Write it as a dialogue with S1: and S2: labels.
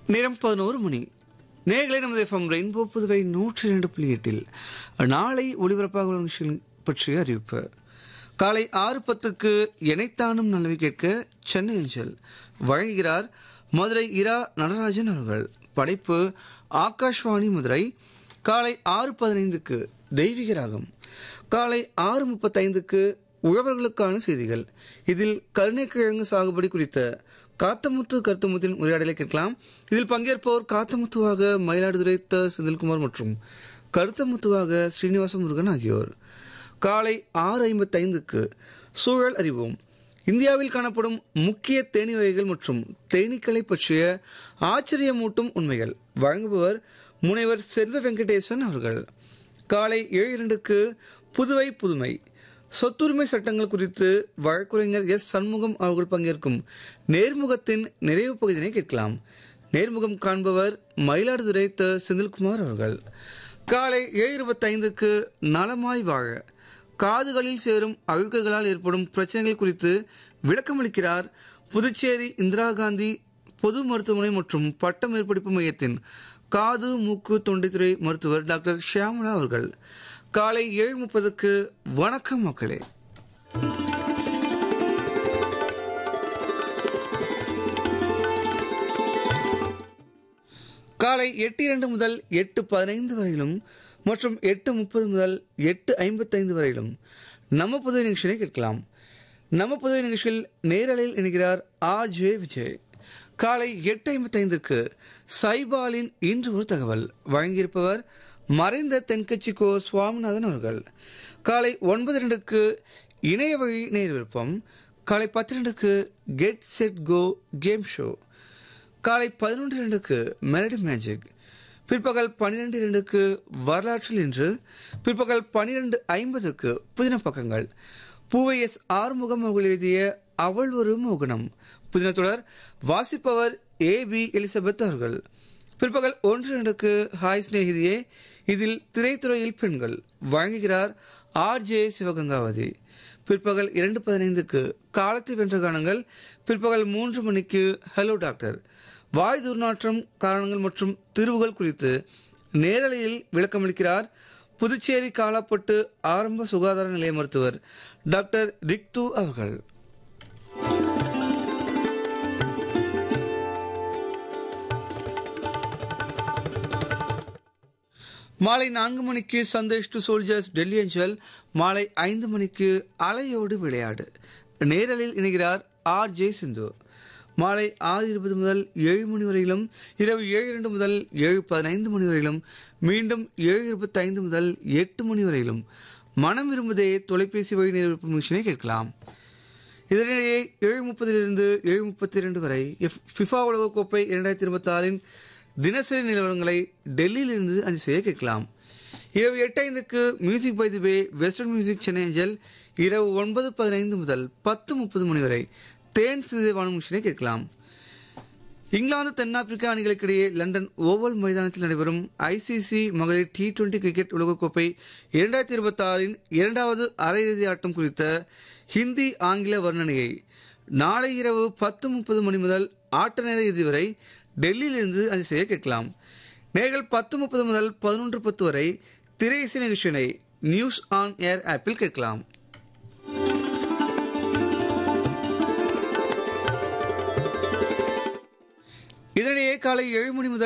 S1: நேரம் பதினோரு மணி நேர்களை நமது எஃப்எம் ரெயின்போ புதுவை நூற்றி இரண்டு புள்ளி எட்டில் நாளை ஒளிபரப்பாக உள்ள நிகழ்ச்சிகள் பற்றிய அறிவிப்பு காலை ஆறு பத்துக்கு இணைத்தானும் நலவை கேட்க சென்னை அஞ்சல் வழங்குகிறார் மதுரை இரா நடராஜன் அவர்கள் படைப்பு ஆகாஷ்வாணி மதுரை காலை ஆறு பதினைந்துக்கு தெய்வீக ராகம் காலை ஆறு முப்பத்தைந்துக்கு உழவர்களுக்கான செய்திகள் இதில் கருணைக்கிழங்கு சாகுபடி குறித்த காத்தமுத்து கருத்தமுத்தின் உரையாடலை கேட்கலாம் இதில் பங்கேற்போர் காத்தமுத்துவாக மயிலாடுதுறை த செந்தில்குமார் மற்றும் கருத்தமுத்துவாக ஸ்ரீனிவாச முருகன் ஆகியோர் காலை ஆறு ஐம்பத்தைந்துக்கு சூழல் அறிவோம் இந்தியாவில் காணப்படும் முக்கிய தேனீ வகைகள் மற்றும் தேனீக்களை பற்றிய ஆச்சரியமூட்டும் உண்மைகள் வழங்குபவர் முனைவர் செல்வ வெங்கடேசன் அவர்கள் காலை ஏழு இரண்டுக்கு புதுவை புதுமை சொத்துரிமை சட்டங்கள் குறித்து வழக்குரைஞர் எஸ் சண்முகம் அவர்கள் பங்கேற்கும் நேர்முகத்தின் நிறைவு பகுதியினை கேட்கலாம் நேர்முகம் காண்பவர் மயிலாடுதுறை த செந்தில்குமார் அவர்கள் காலை ஏழு இருபத்தைந்துக்கு நலமாய் வாழ காதுகளில் சேரும் அழுக்குகளால் ஏற்படும் பிரச்சனைகள் குறித்து விளக்கமளிக்கிறார் புதுச்சேரி இந்திரா காந்தி பொது மருத்துவமனை மற்றும் பட்ட மேற்படிப்பு மையத்தின் காது மூக்கு தொண்டைத்துறை மருத்துவர் டாக்டர் ஷியாமலா அவர்கள் காலை ஏழு முப்பதுக்கு வணக்கம் மக்களே காலை எட்டு இரண்டு முதல் எட்டு பதினைந்து வரையிலும் மற்றும் எட்டு முப்பது முதல் எட்டு ஐம்பத்தைந்து வரையிலும் நம்ம புதுவை நிகழ்ச்சியை கேட்கலாம் நம்ம புதுவை நிகழ்ச்சியில் நேரலையில் இணைகிறார் ஆர் ஜே விஜய் காலை எட்டு ஐம்பத்தைந்துக்கு சைபாலின் இன்று ஒரு தகவல் வழங்கியிருப்பவர் மறைந்த தென்கட்சி கோ சுவாமிநாதன் அவர்கள் காலை ஒன்பது ரெண்டுக்கு இணைய வழி நேர் விருப்பம் காலை பத்து ரெண்டுக்கு get set go game show காலை பதினொன்று இரண்டுக்கு மெலடி மேஜிக் பிற்பகல் பன்னிரெண்டு இரண்டுக்கு வரலாற்றில் இன்று பிற்பகல் பன்னிரெண்டு ஐம்பதுக்கு புதின பக்கங்கள் பூவை எஸ் ஆறுமுகம் அவர்கள் எழுதிய அவள் ஒரு மோகனம் புதின தொடர் வாசிப்பவர் ஏ பி எலிசபெத் அவர்கள் பிற்பகல் ஒன்று இரண்டுக்கு ஹாய் சிநேகிதியே இதில் திரைத்துறையில் பெண்கள் வழங்குகிறார் ஆர் ஜே சிவகங்காவதி பிற்பகல் இரண்டு பதினைந்துக்கு காலத்தை வென்ற கானங்கள் பிற்பகல் மூன்று மணிக்கு ஹலோ டாக்டர் வாய் துர்நாற்றம் காரணங்கள் மற்றும் தீர்வுகள் குறித்து நேரலையில் விளக்கமளிக்கிறார் புதுச்சேரி காலாப்பட்டு ஆரம்ப சுகாதார நிலைய மருத்துவர் டாக்டர் ரிக்து அவர்கள் மாலை நான்கு மணிக்கு சந்தேஷ் டு சோல்ஜர்ஸ் டெல்லி அஞ்சல் மாலை ஐந்து மணிக்கு அலையோடு விளையாடு நேரலில் இணைகிறார் ஆர் ஜே சிந்து மாலை ஆறு இருபது முதல் ஏழு மணி வரையிலும் இரவு ஏழு இரண்டு முதல் ஏழு பதினைந்து மணி வரையிலும் மீண்டும் ஏழு இருபத்தி ஐந்து முதல் எட்டு மணி வரையிலும் மனம் விரும்புதே தொலைபேசி வழி நேர்விப்பு நிகழ்ச்சியை கேட்கலாம் இதனிடையே ஏழு முப்பதிலிருந்து ஏழு முப்பத்தி இரண்டு வரை ஃபிஃபா உலகக்கோப்பை இரண்டாயிரத்தி இருபத்தி ஆறின் தினசரி நிலவரங்களை டெல்லியிலிருந்து அஞ்சு செய்ய கேட்கலாம் இரவு எட்டு ஐந்துக்கு music by the way western music Chennai அஞ்சல் இரவு ஒன்பது பதினைந்து முதல் பத்து முப்பது மணி வரை தேன் சிதைவான நிகழ்ச்சியை கேட்கலாம் இங்கிலாந்து தென்னாப்பிரிக்கா அணிகளுக்கிடையே லண்டன் ஓவல் மைதானத்தில் நடைபெறும் ஐசிசி மகளிர் டி டுவெண்டி கிரிக்கெட் உலகக்கோப்பை இரண்டாயிரத்தி இருபத்தி ஆறின் இரண்டாவது அரையிறுதி ஆட்டம் குறித்த ஹிந்தி ஆங்கில வர்ணனையை நாளை இரவு பத்து முப்பது மணி முதல் ஆட்ட நேர இறுதி வரை டெல்லியிலிருந்து அது செய்ய கேட்கலாம் நேர்கள் பத்து முப்பது முதல் பதினொன்று பத்து வரை திரை இசை நிகழ்ச்சியினை நியூஸ் ஆன் ஏர் ஆப்பில் கேட்கலாம் இதனிடையே காலை ஏழு மணி முதல்